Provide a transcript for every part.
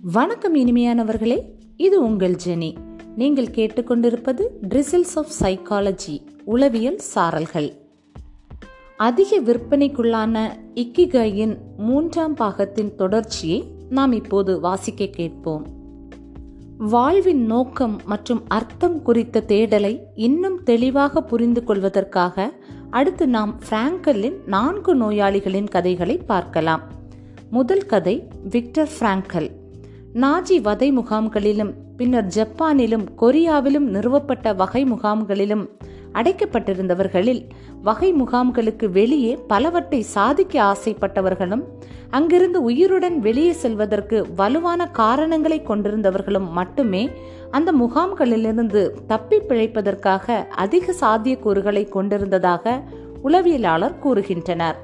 வணக்கம் இனிமையானவர்களே இது உங்கள் ஜெனி நீங்கள் கேட்டுக்கொண்டிருப்பது ட்ரிசில்ஸ் ஆஃப் சைக்காலஜி உளவியல் சாரல்கள் அதிக விற்பனைக்குள்ளான இக்கிகையின் மூன்றாம் பாகத்தின் தொடர்ச்சியை நாம் இப்போது வாசிக்க கேட்போம் வாழ்வின் நோக்கம் மற்றும் அர்த்தம் குறித்த தேடலை இன்னும் தெளிவாக புரிந்து கொள்வதற்காக அடுத்து நாம் பிராங்கலின் நான்கு நோயாளிகளின் கதைகளை பார்க்கலாம் முதல் கதை விக்டர் பிராங்கல் நாஜி வதை முகாம்களிலும் பின்னர் ஜப்பானிலும் கொரியாவிலும் நிறுவப்பட்ட வகை முகாம்களிலும் அடைக்கப்பட்டிருந்தவர்களில் வகை முகாம்களுக்கு வெளியே பலவற்றை சாதிக்க ஆசைப்பட்டவர்களும் அங்கிருந்து உயிருடன் வெளியே செல்வதற்கு வலுவான காரணங்களை கொண்டிருந்தவர்களும் மட்டுமே அந்த முகாம்களிலிருந்து தப்பி பிழைப்பதற்காக அதிக சாத்தியக்கூறுகளை கொண்டிருந்ததாக உளவியலாளர் கூறுகின்றனர்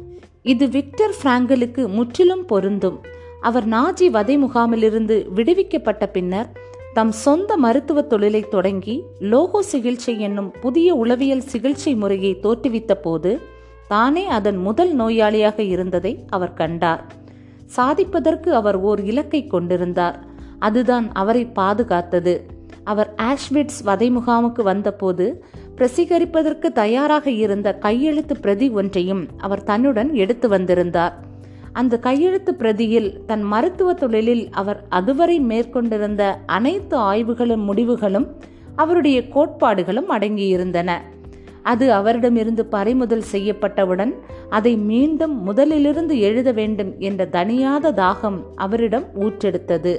இது விக்டர் பிராங்கலுக்கு முற்றிலும் பொருந்தும் அவர் நாஜி வதை முகாமிலிருந்து விடுவிக்கப்பட்ட பின்னர் தம் சொந்த மருத்துவ தொழிலை தொடங்கி லோகோ சிகிச்சை என்னும் புதிய உளவியல் சிகிச்சை முறையை தோற்றுவித்த போது தானே அதன் முதல் நோயாளியாக இருந்ததை அவர் கண்டார் சாதிப்பதற்கு அவர் ஓர் இலக்கை கொண்டிருந்தார் அதுதான் அவரை பாதுகாத்தது அவர் ஆஷ்விட்ஸ் வதை முகாமுக்கு வந்தபோது பிரசிகரிப்பதற்கு தயாராக இருந்த கையெழுத்து பிரதி ஒன்றையும் அவர் தன்னுடன் எடுத்து வந்திருந்தார் அந்த கையெழுத்து பிரதியில் தன் மருத்துவ தொழிலில் அவர் அதுவரை மேற்கொண்டிருந்த அனைத்து ஆய்வுகளும் முடிவுகளும் அவருடைய கோட்பாடுகளும் அடங்கியிருந்தன அது அவரிடமிருந்து பறிமுதல் செய்யப்பட்டவுடன் அதை மீண்டும் முதலிலிருந்து எழுத வேண்டும் என்ற தனியாத தாகம் அவரிடம் ஊற்றெடுத்தது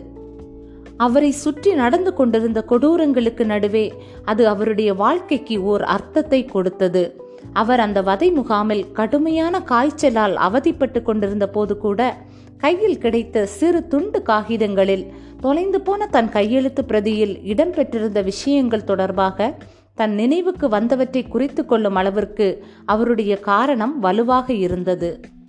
அவரை சுற்றி நடந்து கொண்டிருந்த கொடூரங்களுக்கு நடுவே அது அவருடைய வாழ்க்கைக்கு ஓர் அர்த்தத்தை கொடுத்தது அவர் அந்த வதை முகாமில் கடுமையான காய்ச்சலால் அவதிப்பட்டு கொண்டிருந்த போது கூட கையில் கிடைத்த சிறு துண்டு காகிதங்களில் தொலைந்து போன தன் கையெழுத்து பிரதியில் இடம்பெற்றிருந்த விஷயங்கள் தொடர்பாக தன் நினைவுக்கு வந்தவற்றை குறித்து கொள்ளும் அளவிற்கு அவருடைய காரணம் வலுவாக இருந்தது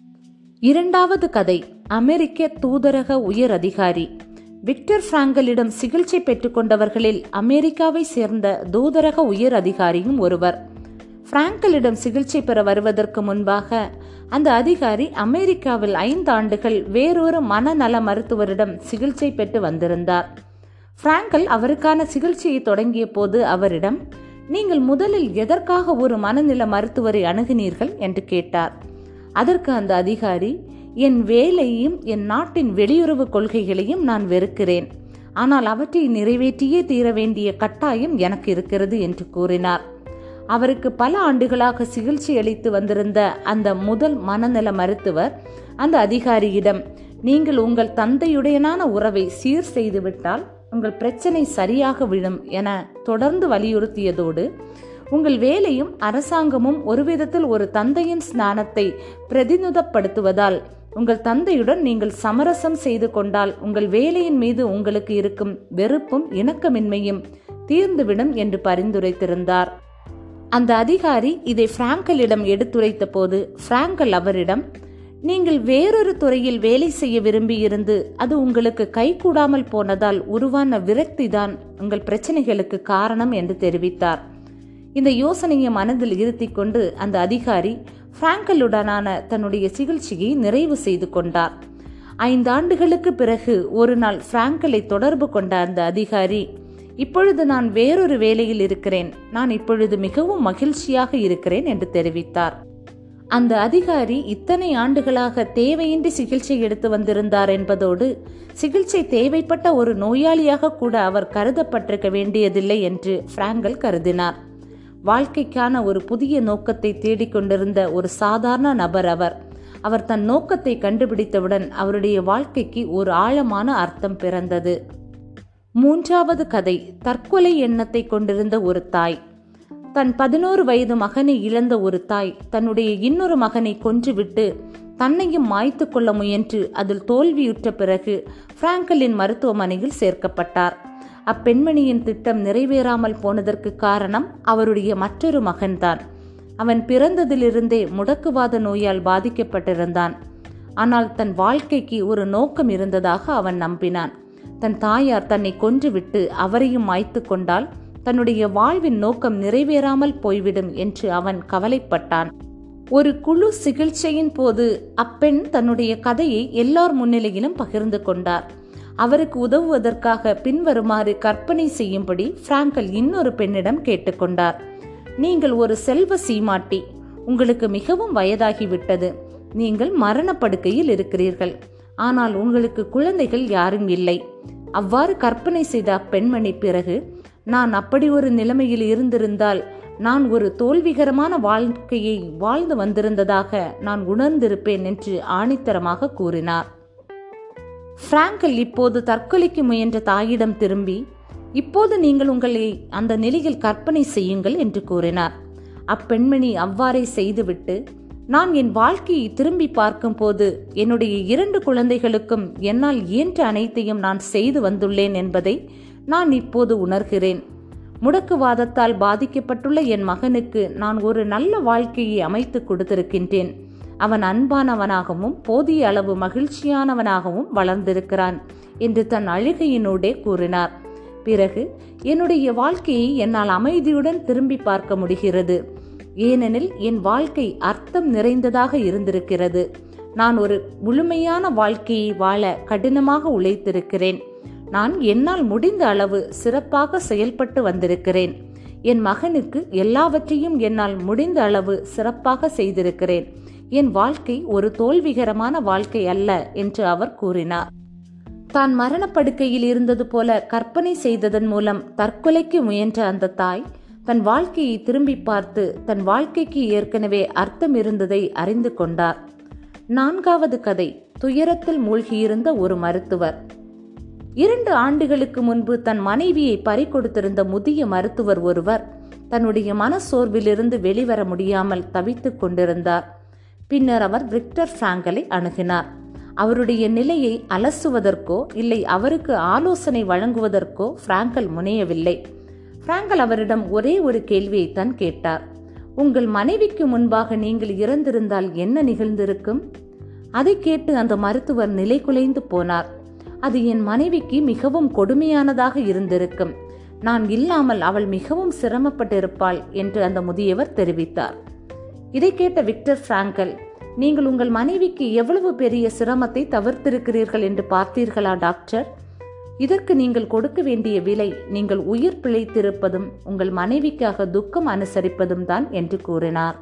இரண்டாவது கதை அமெரிக்க தூதரக உயர் அதிகாரி விக்டர் பிராங்கலிடம் சிகிச்சை பெற்றுக்கொண்டவர்களில் அமெரிக்காவை சேர்ந்த தூதரக உயர் அதிகாரியும் ஒருவர் பிராங்கலிடம் சிகிச்சை பெற வருவதற்கு முன்பாக அந்த அதிகாரி அமெரிக்காவில் ஐந்து ஆண்டுகள் வேறொரு மனநல மருத்துவரிடம் சிகிச்சை பெற்று வந்திருந்தார் பிராங்கல் அவருக்கான சிகிச்சையை தொடங்கிய போது அவரிடம் நீங்கள் முதலில் எதற்காக ஒரு மனநல மருத்துவரை அணுகினீர்கள் என்று கேட்டார் அதற்கு அந்த அதிகாரி என் வேலையும் என் நாட்டின் வெளியுறவு கொள்கைகளையும் நான் வெறுக்கிறேன் ஆனால் அவற்றை நிறைவேற்றியே தீர வேண்டிய கட்டாயம் எனக்கு இருக்கிறது என்று கூறினார் அவருக்கு பல ஆண்டுகளாக சிகிச்சை அளித்து வந்திருந்த அந்த முதல் மனநல மருத்துவர் அந்த அதிகாரியிடம் நீங்கள் உங்கள் தந்தையுடனான உறவை சீர் செய்துவிட்டால் உங்கள் பிரச்சனை சரியாக விழும் என தொடர்ந்து வலியுறுத்தியதோடு உங்கள் வேலையும் அரசாங்கமும் ஒரு விதத்தில் ஒரு தந்தையின் ஸ்நானத்தை பிரதிநிதப்படுத்துவதால் உங்கள் தந்தையுடன் நீங்கள் சமரசம் செய்து கொண்டால் உங்கள் வேலையின் மீது உங்களுக்கு இருக்கும் வெறுப்பும் இணக்கமின்மையும் தீர்ந்துவிடும் என்று பரிந்துரைத்திருந்தார் அந்த அதிகாரி இதை பிராங்கலிடம் எடுத்துரைத்த போது பிராங்கல் அவரிடம் நீங்கள் வேறொரு துறையில் வேலை செய்ய விரும்பியிருந்து அது உங்களுக்கு கைகூடாமல் போனதால் உருவான விரக்தி தான் உங்கள் பிரச்சனைகளுக்கு காரணம் என்று தெரிவித்தார் இந்த யோசனையை மனதில் இருத்தி கொண்டு அந்த அதிகாரி பிராங்கலுடனான தன்னுடைய சிகிச்சையை நிறைவு செய்து கொண்டார் ஐந்து ஆண்டுகளுக்கு பிறகு ஒரு நாள் பிராங்கலை தொடர்பு கொண்ட அந்த அதிகாரி இப்பொழுது நான் வேறொரு வேலையில் இருக்கிறேன் நான் இப்பொழுது மிகவும் மகிழ்ச்சியாக இருக்கிறேன் என்று தெரிவித்தார் அந்த அதிகாரி இத்தனை ஆண்டுகளாக தேவையின்றி சிகிச்சை எடுத்து வந்திருந்தார் என்பதோடு சிகிச்சை தேவைப்பட்ட ஒரு நோயாளியாக கூட அவர் கருதப்பட்டிருக்க வேண்டியதில்லை என்று பிராங்கல் கருதினார் வாழ்க்கைக்கான ஒரு புதிய நோக்கத்தை தேடிக்கொண்டிருந்த ஒரு சாதாரண நபர் அவர் அவர் தன் நோக்கத்தை கண்டுபிடித்தவுடன் அவருடைய வாழ்க்கைக்கு ஒரு ஆழமான அர்த்தம் பிறந்தது மூன்றாவது கதை தற்கொலை எண்ணத்தை கொண்டிருந்த ஒரு தாய் தன் பதினோரு வயது மகனை இழந்த ஒரு தாய் தன்னுடைய இன்னொரு மகனை கொன்றுவிட்டு தன்னையும் மாய்த்து கொள்ள முயன்று அதில் தோல்வியுற்ற பிறகு பிராங்கலின் மருத்துவமனையில் சேர்க்கப்பட்டார் அப்பெண்மணியின் திட்டம் நிறைவேறாமல் போனதற்கு காரணம் அவருடைய மற்றொரு மகன்தான் அவன் பிறந்ததிலிருந்தே முடக்குவாத நோயால் பாதிக்கப்பட்டிருந்தான் ஆனால் தன் வாழ்க்கைக்கு ஒரு நோக்கம் இருந்ததாக அவன் நம்பினான் தன் தாயார் தன்னை கொன்றுவிட்டு அவரையும் மாய்த்து கொண்டால் தன்னுடைய வாழ்வின் நோக்கம் நிறைவேறாமல் போய்விடும் என்று அவன் கவலைப்பட்டான் ஒரு குழு சிகிச்சையின் போது அப்பெண் தன்னுடைய கதையை எல்லார் முன்னிலையிலும் பகிர்ந்து கொண்டார் அவருக்கு உதவுவதற்காக பின்வருமாறு கற்பனை செய்யும்படி பிராங்கல் இன்னொரு பெண்ணிடம் கேட்டுக்கொண்டார் நீங்கள் ஒரு செல்வ சீமாட்டி உங்களுக்கு மிகவும் வயதாகிவிட்டது நீங்கள் மரணப்படுக்கையில் இருக்கிறீர்கள் ஆனால் உங்களுக்கு குழந்தைகள் யாரும் இல்லை அவ்வாறு கற்பனை செய்த அப்பெண்மணி பிறகு நான் அப்படி ஒரு நிலைமையில் இருந்திருந்தால் நான் ஒரு தோல்விகரமான வாழ்க்கையை வாழ்ந்து வந்திருந்ததாக நான் உணர்ந்திருப்பேன் என்று ஆணித்தரமாக கூறினார் பிராங்கல் இப்போது தற்கொலைக்கு முயன்ற தாயிடம் திரும்பி இப்போது நீங்கள் உங்களை அந்த நிலையில் கற்பனை செய்யுங்கள் என்று கூறினார் அப்பெண்மணி அவ்வாறே செய்துவிட்டு நான் என் வாழ்க்கையை திரும்பி பார்க்கும்போது என்னுடைய இரண்டு குழந்தைகளுக்கும் என்னால் இயன்ற அனைத்தையும் நான் செய்து வந்துள்ளேன் என்பதை நான் இப்போது உணர்கிறேன் முடக்குவாதத்தால் பாதிக்கப்பட்டுள்ள என் மகனுக்கு நான் ஒரு நல்ல வாழ்க்கையை அமைத்து கொடுத்திருக்கின்றேன் அவன் அன்பானவனாகவும் போதிய அளவு மகிழ்ச்சியானவனாகவும் வளர்ந்திருக்கிறான் என்று தன் அழுகையினூடே கூறினார் பிறகு என்னுடைய வாழ்க்கையை என்னால் அமைதியுடன் திரும்பி பார்க்க முடிகிறது ஏனெனில் என் வாழ்க்கை அர்த்தம் நிறைந்ததாக இருந்திருக்கிறது நான் ஒரு முழுமையான வாழ்க்கையை வாழ கடினமாக உழைத்திருக்கிறேன் நான் என்னால் முடிந்த அளவு சிறப்பாக செயல்பட்டு வந்திருக்கிறேன் என் மகனுக்கு எல்லாவற்றையும் என்னால் முடிந்த அளவு சிறப்பாக செய்திருக்கிறேன் என் வாழ்க்கை ஒரு தோல்விகரமான வாழ்க்கை அல்ல என்று அவர் கூறினார் தான் மரணப்படுக்கையில் இருந்தது போல கற்பனை செய்ததன் மூலம் தற்கொலைக்கு முயன்ற அந்த தாய் தன் வாழ்க்கையை திரும்பி பார்த்து தன் வாழ்க்கைக்கு ஏற்கனவே அர்த்தம் இருந்ததை அறிந்து கொண்டார் நான்காவது கதை துயரத்தில் மூழ்கியிருந்த ஒரு மருத்துவர் இரண்டு ஆண்டுகளுக்கு முன்பு தன் மனைவியை பறிகொடுத்திருந்த முதிய மருத்துவர் ஒருவர் தன்னுடைய மனசோர்விலிருந்து வெளிவர முடியாமல் தவித்துக் கொண்டிருந்தார் பின்னர் அவர் விக்டர் பிராங்கலை அணுகினார் அவருடைய நிலையை அலசுவதற்கோ இல்லை அவருக்கு ஆலோசனை வழங்குவதற்கோ பிராங்கல் முனையவில்லை பிராங்கல் அவரிடம் ஒரே ஒரு கேள்வியை தான் கேட்டார் உங்கள் மனைவிக்கு முன்பாக நீங்கள் இறந்திருந்தால் என்ன நிகழ்ந்திருக்கும் அதை கேட்டு அந்த மருத்துவர் நிலை குலைந்து போனார் அது என் மனைவிக்கு மிகவும் கொடுமையானதாக இருந்திருக்கும் நான் இல்லாமல் அவள் மிகவும் சிரமப்பட்டிருப்பாள் என்று அந்த முதியவர் தெரிவித்தார் இதை கேட்ட விக்டர் பிராங்கல் நீங்கள் உங்கள் மனைவிக்கு எவ்வளவு பெரிய சிரமத்தை தவிர்த்திருக்கிறீர்கள் என்று பார்த்தீர்களா டாக்டர் இதற்கு நீங்கள் கொடுக்க வேண்டிய விலை நீங்கள் உயிர் பிழைத்திருப்பதும் உங்கள் மனைவிக்காக துக்கம் அனுசரிப்பதும் தான் என்று கூறினார்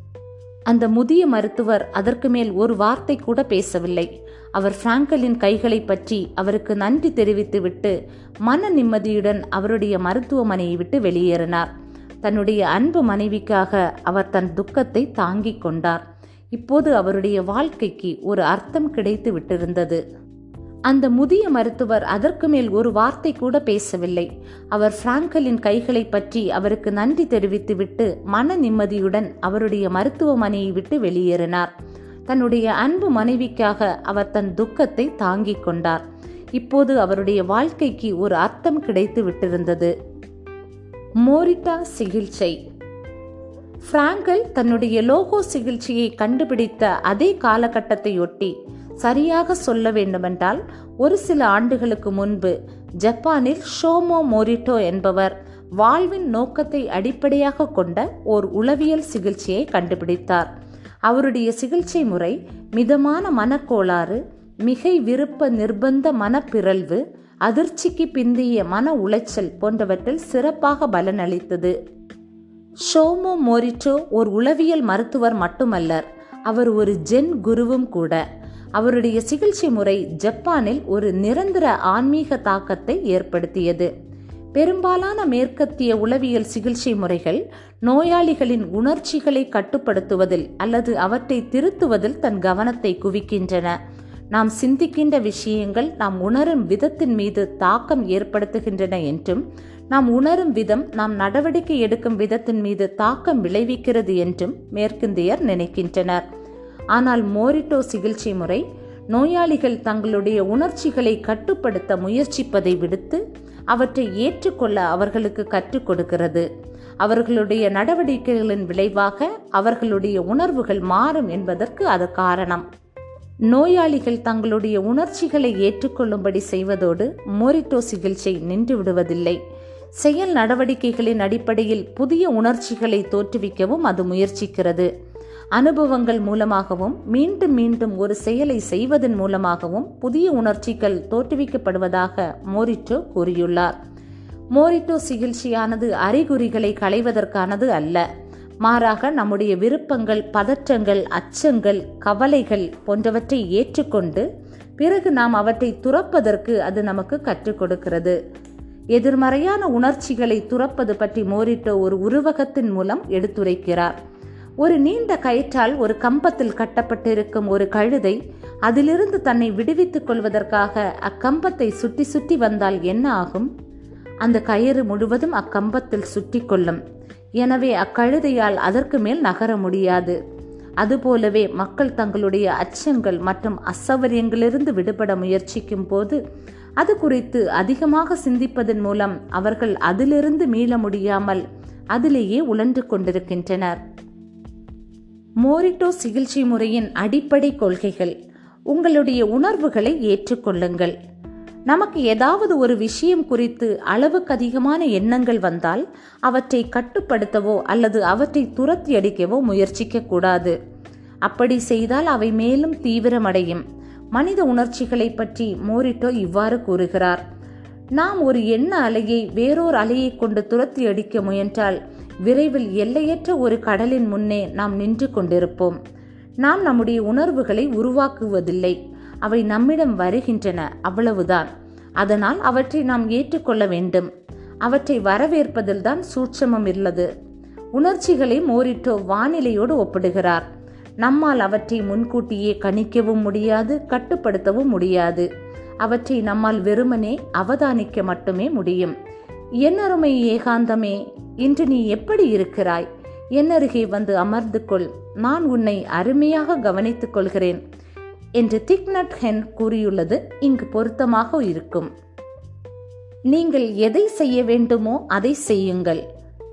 அந்த முதிய மருத்துவர் அதற்கு மேல் ஒரு வார்த்தை கூட பேசவில்லை அவர் பிராங்கலின் கைகளை பற்றி அவருக்கு நன்றி தெரிவித்துவிட்டு மன நிம்மதியுடன் அவருடைய மருத்துவமனையை விட்டு வெளியேறினார் தன்னுடைய அன்பு மனைவிக்காக அவர் தன் துக்கத்தை தாங்கிக் கொண்டார் இப்போது அவருடைய வாழ்க்கைக்கு ஒரு அர்த்தம் கிடைத்து விட்டிருந்தது அந்த முதிய மருத்துவர் அதற்கு மேல் ஒரு வார்த்தை கூட பேசவில்லை அவர் பிராங்கலின் கைகளை பற்றி அவருக்கு நன்றி தெரிவித்துவிட்டு மன நிம்மதியுடன் அவருடைய மருத்துவமனையை விட்டு வெளியேறினார் தன்னுடைய அன்பு மனைவிக்காக அவர் தன் துக்கத்தை தாங்கிக் கொண்டார் இப்போது அவருடைய வாழ்க்கைக்கு ஒரு அர்த்தம் கிடைத்து விட்டிருந்தது மோரிட்டா சிகிச்சை பிராங்கல் தன்னுடைய லோகோ சிகிச்சையை கண்டுபிடித்த அதே காலகட்டத்தையொட்டி சரியாக சொல்ல வேண்டுமென்றால் ஒரு சில ஆண்டுகளுக்கு முன்பு ஜப்பானில் ஷோமோ மோரிட்டோ என்பவர் வாழ்வின் நோக்கத்தை அடிப்படையாக கொண்ட ஓர் உளவியல் சிகிச்சையை கண்டுபிடித்தார் அவருடைய சிகிச்சை முறை மிதமான மனக்கோளாறு மிகை விருப்ப நிர்பந்த மனப்பிறழ்வு அதிர்ச்சிக்கு பிந்திய மன உளைச்சல் போன்றவற்றில் சிறப்பாக பலனளித்தது ஷோமோ மோரிட்டோ ஒரு உளவியல் மருத்துவர் மட்டுமல்லர் அவர் ஒரு ஜென் குருவும் கூட அவருடைய சிகிச்சை முறை ஜப்பானில் ஒரு நிரந்தர ஆன்மீக தாக்கத்தை ஏற்படுத்தியது பெரும்பாலான மேற்கத்திய உளவியல் சிகிச்சை முறைகள் நோயாளிகளின் உணர்ச்சிகளை கட்டுப்படுத்துவதில் அல்லது அவற்றை திருத்துவதில் தன் கவனத்தை குவிக்கின்றன நாம் சிந்திக்கின்ற விஷயங்கள் நாம் உணரும் விதத்தின் மீது தாக்கம் ஏற்படுத்துகின்றன என்றும் நாம் உணரும் விதம் நாம் நடவடிக்கை எடுக்கும் விதத்தின் மீது தாக்கம் விளைவிக்கிறது என்றும் மேற்கிந்தியர் நினைக்கின்றனர் ஆனால் மோரிட்டோ சிகிச்சை முறை நோயாளிகள் தங்களுடைய உணர்ச்சிகளை கட்டுப்படுத்த முயற்சிப்பதை விடுத்து அவற்றை ஏற்றுக்கொள்ள அவர்களுக்கு கற்றுக் கொடுக்கிறது அவர்களுடைய நடவடிக்கைகளின் விளைவாக அவர்களுடைய உணர்வுகள் மாறும் என்பதற்கு அது காரணம் நோயாளிகள் தங்களுடைய உணர்ச்சிகளை ஏற்றுக்கொள்ளும்படி செய்வதோடு மோரிட்டோ சிகிச்சை நின்று விடுவதில்லை செயல் நடவடிக்கைகளின் அடிப்படையில் புதிய உணர்ச்சிகளை தோற்றுவிக்கவும் அது முயற்சிக்கிறது அனுபவங்கள் மூலமாகவும் மீண்டும் மீண்டும் ஒரு செயலை செய்வதன் மூலமாகவும் புதிய உணர்ச்சிகள் தோற்றுவிக்கப்படுவதாக மோரிட்டோ கூறியுள்ளார் மோரிட்டோ சிகிச்சையானது அறிகுறிகளை களைவதற்கானது அல்ல மாறாக நம்முடைய விருப்பங்கள் பதற்றங்கள் அச்சங்கள் கவலைகள் போன்றவற்றை ஏற்றுக்கொண்டு பிறகு நாம் அவற்றை துறப்பதற்கு அது நமக்கு கற்றுக் கொடுக்கிறது எதிர்மறையான உணர்ச்சிகளை துறப்பது பற்றி மோரிட்டோ ஒரு உருவகத்தின் மூலம் எடுத்துரைக்கிறார் ஒரு நீண்ட கயிற்றால் ஒரு கம்பத்தில் கட்டப்பட்டிருக்கும் ஒரு கழுதை அதிலிருந்து தன்னை விடுவித்துக் கொள்வதற்காக அக்கம்பத்தை சுற்றி சுற்றி வந்தால் என்ன ஆகும் அந்த கயிறு முழுவதும் அக்கம்பத்தில் சுற்றி கொள்ளும் எனவே அக்கழுதையால் அதற்கு மேல் நகர முடியாது அதுபோலவே மக்கள் தங்களுடைய அச்சங்கள் மற்றும் அசௌகரியங்களிலிருந்து விடுபட முயற்சிக்கும் போது அது குறித்து அதிகமாக சிந்திப்பதன் மூலம் அவர்கள் அதிலிருந்து மீள முடியாமல் அதிலேயே உழன்று கொண்டிருக்கின்றனர் மோரிட்டோ சிகிச்சை முறையின் அடிப்படை கொள்கைகள் உங்களுடைய உணர்வுகளை ஏற்றுக்கொள்ளுங்கள் நமக்கு ஏதாவது ஒரு விஷயம் குறித்து அளவுக்கு அதிகமான எண்ணங்கள் வந்தால் அவற்றை கட்டுப்படுத்தவோ அல்லது அவற்றை துரத்தி அடிக்கவோ முயற்சிக்க கூடாது அப்படி செய்தால் அவை மேலும் தீவிரமடையும் மனித உணர்ச்சிகளை பற்றி மோரிட்டோ இவ்வாறு கூறுகிறார் நாம் ஒரு எண்ண அலையை வேறொரு அலையை கொண்டு துரத்தி அடிக்க முயன்றால் விரைவில் எல்லையற்ற ஒரு கடலின் முன்னே நாம் நின்று கொண்டிருப்போம் நாம் நம்முடைய உணர்வுகளை உருவாக்குவதில்லை அவை நம்மிடம் வருகின்றன அவ்வளவுதான் அதனால் அவற்றை நாம் ஏற்றுக்கொள்ள வேண்டும் அவற்றை வரவேற்பதில்தான் சூட்சமம் உள்ளது உணர்ச்சிகளை மோரிட்டோ வானிலையோடு ஒப்பிடுகிறார் நம்மால் அவற்றை முன்கூட்டியே கணிக்கவும் முடியாது கட்டுப்படுத்தவும் முடியாது அவற்றை நம்மால் வெறுமனே அவதானிக்க மட்டுமே முடியும் என்னருமை ஏகாந்தமே இன்று நீ எப்படி இருக்கிறாய் என்னருகே வந்து அமர்ந்து கொள் நான் உன்னை அருமையாக கவனித்துக் கொள்கிறேன் என்று திக்னட் ஹென் கூறியுள்ளது இங்கு பொருத்தமாக இருக்கும் நீங்கள் எதை செய்ய வேண்டுமோ அதை செய்யுங்கள்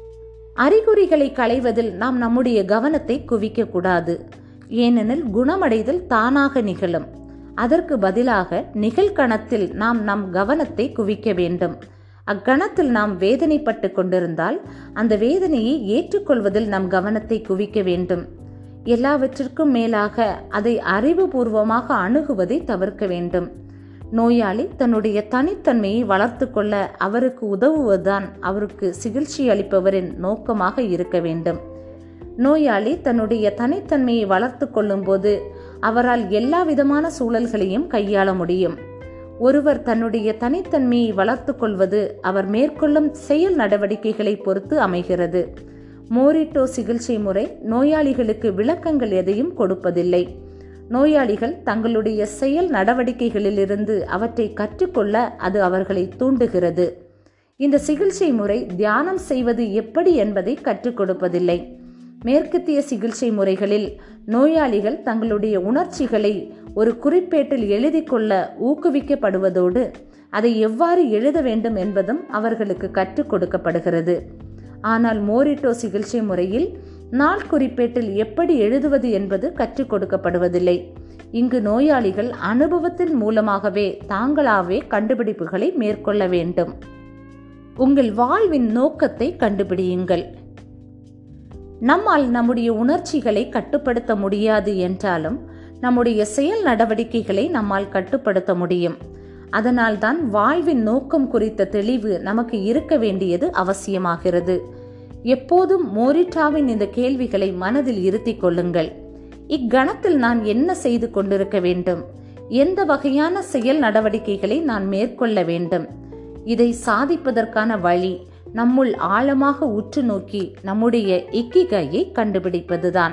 அறிகுறிகளை களைவதில் நாம் நம்முடைய கவனத்தை குவிக்க கூடாது ஏனெனில் குணமடைதல் தானாக நிகழும் அதற்கு பதிலாக நிகழ்கணத்தில் நாம் நம் கவனத்தை குவிக்க வேண்டும் அக்கணத்தில் நாம் வேதனைப்பட்டு கொண்டிருந்தால் அந்த வேதனையை ஏற்றுக்கொள்வதில் நம் கவனத்தை குவிக்க வேண்டும் எல்லாவற்றிற்கும் மேலாக அதை அறிவுபூர்வமாக அணுகுவதை தவிர்க்க வேண்டும் நோயாளி தன்னுடைய தனித்தன்மையை வளர்த்து கொள்ள அவருக்கு உதவுவதுதான் அவருக்கு சிகிச்சை அளிப்பவரின் நோக்கமாக இருக்க வேண்டும் நோயாளி தன்னுடைய தனித்தன்மையை வளர்த்து கொள்ளும்போது அவரால் எல்லா விதமான சூழல்களையும் கையாள முடியும் ஒருவர் தன்னுடைய தனித்தன்மையை வளர்த்து கொள்வது அவர் மேற்கொள்ளும் செயல் நடவடிக்கைகளை பொறுத்து அமைகிறது மோரிட்டோ சிகிச்சை முறை நோயாளிகளுக்கு விளக்கங்கள் எதையும் கொடுப்பதில்லை நோயாளிகள் தங்களுடைய செயல் நடவடிக்கைகளிலிருந்து அவற்றை கற்றுக்கொள்ள அது அவர்களை தூண்டுகிறது இந்த சிகிச்சை முறை தியானம் செய்வது எப்படி என்பதை கற்றுக் கொடுப்பதில்லை மேற்கத்திய சிகிச்சை முறைகளில் நோயாளிகள் தங்களுடைய உணர்ச்சிகளை ஒரு குறிப்பேட்டில் எழுதி கொள்ள ஊக்குவிக்கப்படுவதோடு அதை எவ்வாறு எழுத வேண்டும் என்பதும் அவர்களுக்கு கற்றுக் கொடுக்கப்படுகிறது ஆனால் மோரிட்டோ சிகிச்சை முறையில் நாள் குறிப்பேட்டில் எப்படி எழுதுவது என்பது கற்றுக் கொடுக்கப்படுவதில்லை இங்கு நோயாளிகள் அனுபவத்தின் மூலமாகவே தாங்களாகவே கண்டுபிடிப்புகளை மேற்கொள்ள வேண்டும் உங்கள் வாழ்வின் நோக்கத்தை கண்டுபிடியுங்கள் நம்மால் நம்முடைய உணர்ச்சிகளை கட்டுப்படுத்த முடியாது என்றாலும் நம்முடைய செயல் நடவடிக்கைகளை நம்மால் கட்டுப்படுத்த முடியும் அதனால்தான் வாழ்வின் நோக்கம் குறித்த தெளிவு நமக்கு இருக்க வேண்டியது அவசியமாகிறது எப்போதும் மோரிட்டாவின் இந்த கேள்விகளை மனதில் இருத்திக் கொள்ளுங்கள் இக்கணத்தில் நான் என்ன செய்து கொண்டிருக்க வேண்டும் எந்த வகையான செயல் நடவடிக்கைகளை நான் மேற்கொள்ள வேண்டும் இதை சாதிப்பதற்கான வழி நம்முள் ஆழமாக உற்று நோக்கி நம்முடைய இக்கிகையை கண்டுபிடிப்பதுதான்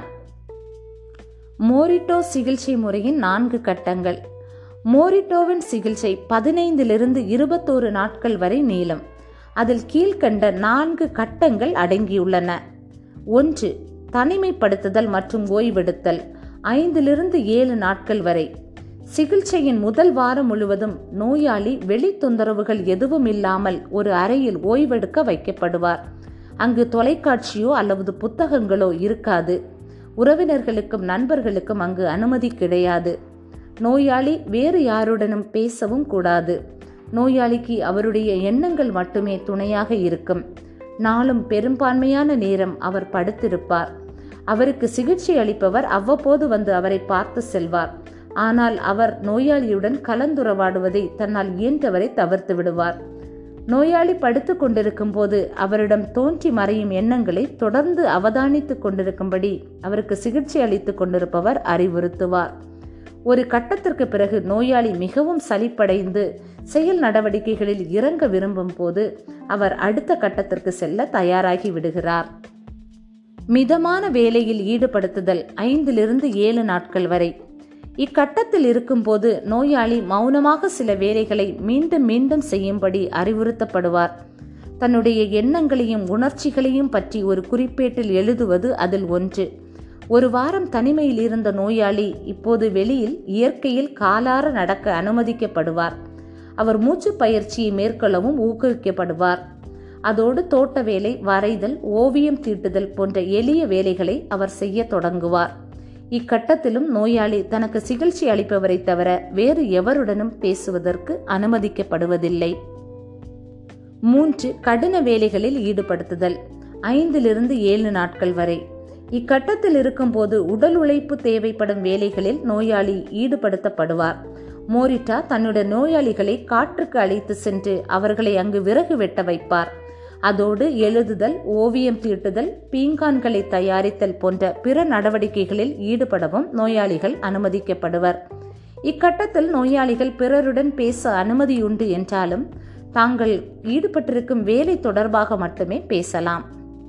மோரிட்டோ சிகிச்சை முறையின் நான்கு கட்டங்கள் மோரிட்டோவின் சிகிச்சை பதினைந்திலிருந்து இருபத்தோரு நாட்கள் வரை நீளும் அதில் கீழ்கண்ட நான்கு கட்டங்கள் அடங்கியுள்ளன ஒன்று தனிமைப்படுத்துதல் மற்றும் ஓய்வெடுத்தல் ஐந்திலிருந்து ஏழு நாட்கள் வரை சிகிச்சையின் முதல் வாரம் முழுவதும் நோயாளி வெளி தொந்தரவுகள் எதுவும் இல்லாமல் ஒரு அறையில் ஓய்வெடுக்க வைக்கப்படுவார் அங்கு தொலைக்காட்சியோ அல்லது புத்தகங்களோ இருக்காது உறவினர்களுக்கும் நண்பர்களுக்கும் அங்கு அனுமதி கிடையாது நோயாளி வேறு யாருடனும் பேசவும் கூடாது நோயாளிக்கு அவருடைய எண்ணங்கள் மட்டுமே துணையாக இருக்கும் நாளும் பெரும்பான்மையான நேரம் அவர் படுத்திருப்பார் அவருக்கு சிகிச்சை அளிப்பவர் அவ்வப்போது வந்து அவரை பார்த்து செல்வார் ஆனால் அவர் நோயாளியுடன் கலந்துரவாடுவதை தன்னால் இயன்றவரை தவிர்த்து விடுவார் நோயாளி படுத்து கொண்டிருக்கும் போது அவரிடம் தோன்றி மறையும் எண்ணங்களை தொடர்ந்து அவதானித்துக் கொண்டிருக்கும்படி அவருக்கு சிகிச்சை அளித்துக் கொண்டிருப்பவர் அறிவுறுத்துவார் ஒரு கட்டத்திற்கு பிறகு நோயாளி மிகவும் சலிப்படைந்து செயல் நடவடிக்கைகளில் இறங்க விரும்பும் போது அவர் அடுத்த கட்டத்திற்கு செல்ல தயாராகி விடுகிறார் மிதமான வேலையில் ஈடுபடுத்துதல் ஐந்திலிருந்து ஏழு நாட்கள் வரை இக்கட்டத்தில் இருக்கும்போது நோயாளி மௌனமாக சில வேலைகளை மீண்டும் மீண்டும் செய்யும்படி அறிவுறுத்தப்படுவார் தன்னுடைய எண்ணங்களையும் உணர்ச்சிகளையும் பற்றி ஒரு குறிப்பேட்டில் எழுதுவது அதில் ஒன்று ஒரு வாரம் தனிமையில் இருந்த நோயாளி இப்போது வெளியில் இயற்கையில் காலார நடக்க அனுமதிக்கப்படுவார் அவர் மூச்சு பயிற்சியை மேற்கொள்ளவும் ஊக்குவிக்கப்படுவார் அதோடு தோட்ட வேலை வரைதல் ஓவியம் தீட்டுதல் போன்ற எளிய வேலைகளை அவர் செய்ய தொடங்குவார் இக்கட்டத்திலும் நோயாளி தனக்கு சிகிச்சை அளிப்பவரை தவிர வேறு எவருடனும் பேசுவதற்கு அனுமதிக்கப்படுவதில்லை மூன்று கடின வேலைகளில் ஈடுபடுத்துதல் ஐந்திலிருந்து ஏழு நாட்கள் வரை இக்கட்டத்தில் இருக்கும்போது உடல் உழைப்பு தேவைப்படும் வேலைகளில் நோயாளி ஈடுபடுத்தப்படுவார் மோரிட்டா தன்னுடைய நோயாளிகளை காற்றுக்கு அழைத்து சென்று அவர்களை அங்கு விறகு வெட்ட வைப்பார் அதோடு எழுதுதல் ஓவியம் தீட்டுதல் பீங்கான்களை தயாரித்தல் போன்ற பிற நடவடிக்கைகளில் ஈடுபடவும் நோயாளிகள் அனுமதிக்கப்படுவர் இக்கட்டத்தில் நோயாளிகள் பிறருடன் பேச அனுமதியுண்டு என்றாலும் தாங்கள் ஈடுபட்டிருக்கும் வேலை தொடர்பாக மட்டுமே பேசலாம்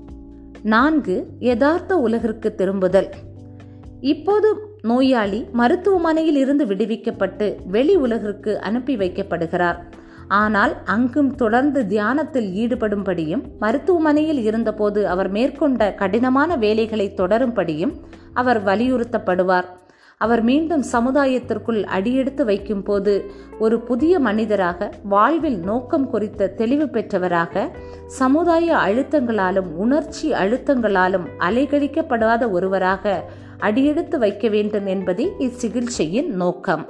நான்கு யதார்த்த உலகிற்கு திரும்புதல் இப்போது நோயாளி மருத்துவமனையில் இருந்து விடுவிக்கப்பட்டு வெளி உலகிற்கு அனுப்பி வைக்கப்படுகிறார் ஆனால் அங்கும் தொடர்ந்து தியானத்தில் ஈடுபடும்படியும் மருத்துவமனையில் இருந்தபோது அவர் மேற்கொண்ட கடினமான வேலைகளை தொடரும்படியும் அவர் வலியுறுத்தப்படுவார் அவர் மீண்டும் சமுதாயத்திற்குள் அடியெடுத்து வைக்கும் போது ஒரு புதிய மனிதராக வாழ்வில் நோக்கம் குறித்த தெளிவு பெற்றவராக சமுதாய அழுத்தங்களாலும் உணர்ச்சி அழுத்தங்களாலும் அலைகழிக்கப்படாத ஒருவராக அடியெடுத்து வைக்க வேண்டும் என்பதே இச்சிகிச்சையின் நோக்கம்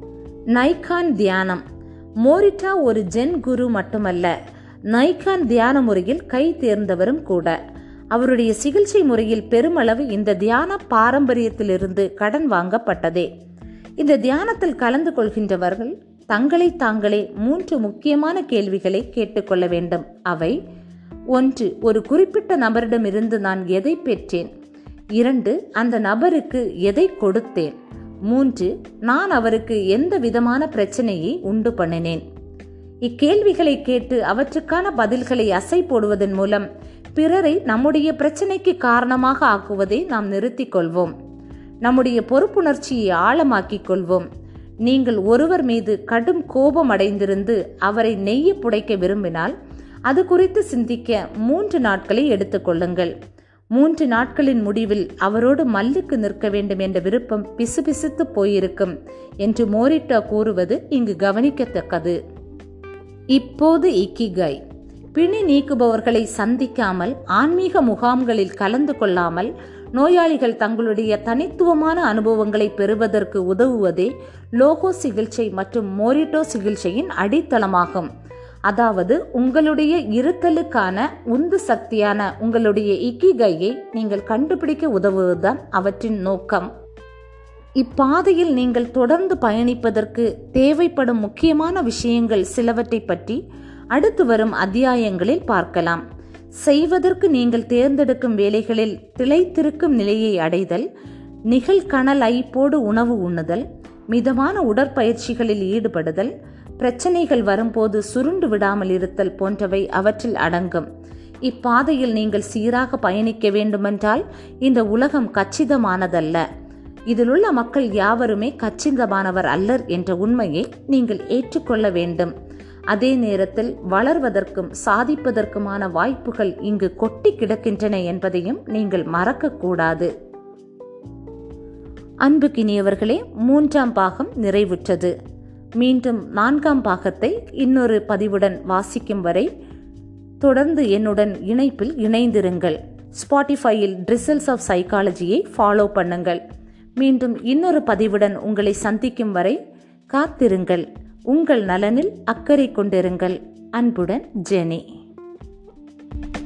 நைகான் தியானம் மோரிட்டா ஒரு ஜென் குரு மட்டுமல்ல நைகான் தியான முறையில் கை தேர்ந்தவரும் கூட அவருடைய சிகிச்சை முறையில் பெருமளவு இந்த தியான பாரம்பரியத்திலிருந்து கடன் வாங்கப்பட்டதே இந்த தியானத்தில் கலந்து கொள்கின்றவர்கள் தங்களை தாங்களே மூன்று முக்கியமான கேள்விகளை கேட்டுக்கொள்ள வேண்டும் அவை ஒன்று ஒரு குறிப்பிட்ட நபரிடமிருந்து நான் எதை பெற்றேன் இரண்டு அந்த நபருக்கு எதை கொடுத்தேன் மூன்று நான் அவருக்கு எந்த விதமான பிரச்சனையை உண்டு பண்ணினேன் இக்கேள்விகளை கேட்டு அவற்றுக்கான பதில்களை அசை போடுவதன் மூலம் பிறரை நம்முடைய பிரச்சனைக்கு காரணமாக ஆக்குவதை நாம் நிறுத்திக் கொள்வோம் நம்முடைய பொறுப்புணர்ச்சியை ஆழமாக்கிக் கொள்வோம் நீங்கள் ஒருவர் மீது கடும் கோபம் அடைந்திருந்து அவரை நெய்ய புடைக்க விரும்பினால் அது குறித்து சிந்திக்க மூன்று நாட்களை எடுத்துக்கொள்ளுங்கள் மூன்று நாட்களின் முடிவில் அவரோடு மல்லுக்கு நிற்க வேண்டும் என்ற விருப்பம் பிசுபிசுத்து போயிருக்கும் என்று மோரிட்டா கூறுவது இங்கு கவனிக்கத்தக்கது இப்போது இக்கிகாய் பிணி நீக்குபவர்களை சந்திக்காமல் ஆன்மீக முகாம்களில் கலந்து கொள்ளாமல் நோயாளிகள் தங்களுடைய தனித்துவமான அனுபவங்களை பெறுவதற்கு உதவுவதே லோகோ சிகிச்சை மற்றும் மோரிட்டோ சிகிச்சையின் அடித்தளமாகும் அதாவது உங்களுடைய இருத்தலுக்கான உந்து சக்தியான உங்களுடைய இக்கிகையை நீங்கள் கண்டுபிடிக்க உதவுவதுதான் அவற்றின் நோக்கம் இப்பாதையில் நீங்கள் தொடர்ந்து பயணிப்பதற்கு தேவைப்படும் முக்கியமான விஷயங்கள் சிலவற்றை பற்றி அடுத்து வரும் அத்தியாயங்களில் பார்க்கலாம் செய்வதற்கு நீங்கள் தேர்ந்தெடுக்கும் வேலைகளில் திளைத்திருக்கும் நிலையை அடைதல் நிகழ்கணல் ஐப்போடு உணவு உண்ணுதல் மிதமான உடற்பயிற்சிகளில் ஈடுபடுதல் பிரச்சனைகள் வரும்போது சுருண்டு விடாமல் இருத்தல் போன்றவை அவற்றில் அடங்கும் இப்பாதையில் நீங்கள் சீராக பயணிக்க வேண்டுமென்றால் இந்த உலகம் கச்சிதமானதல்ல இதிலுள்ள மக்கள் யாவருமே கச்சிதமானவர் அல்லர் என்ற உண்மையை நீங்கள் ஏற்றுக்கொள்ள வேண்டும் அதே நேரத்தில் வளர்வதற்கும் சாதிப்பதற்குமான வாய்ப்புகள் இங்கு கொட்டி கிடக்கின்றன என்பதையும் நீங்கள் மறக்கக்கூடாது அன்புக்கினியவர்களே மூன்றாம் பாகம் நிறைவுற்றது மீண்டும் நான்காம் பாகத்தை இன்னொரு பதிவுடன் வாசிக்கும் வரை தொடர்ந்து என்னுடன் இணைப்பில் இணைந்திருங்கள் ஸ்பாட்டிஃபையில் ட்ரிசல்ஸ் ஆஃப் சைக்காலஜியை ஃபாலோ பண்ணுங்கள் மீண்டும் இன்னொரு பதிவுடன் உங்களை சந்திக்கும் வரை காத்திருங்கள் உங்கள் நலனில் அக்கறை கொண்டிருங்கள் அன்புடன் ஜெனி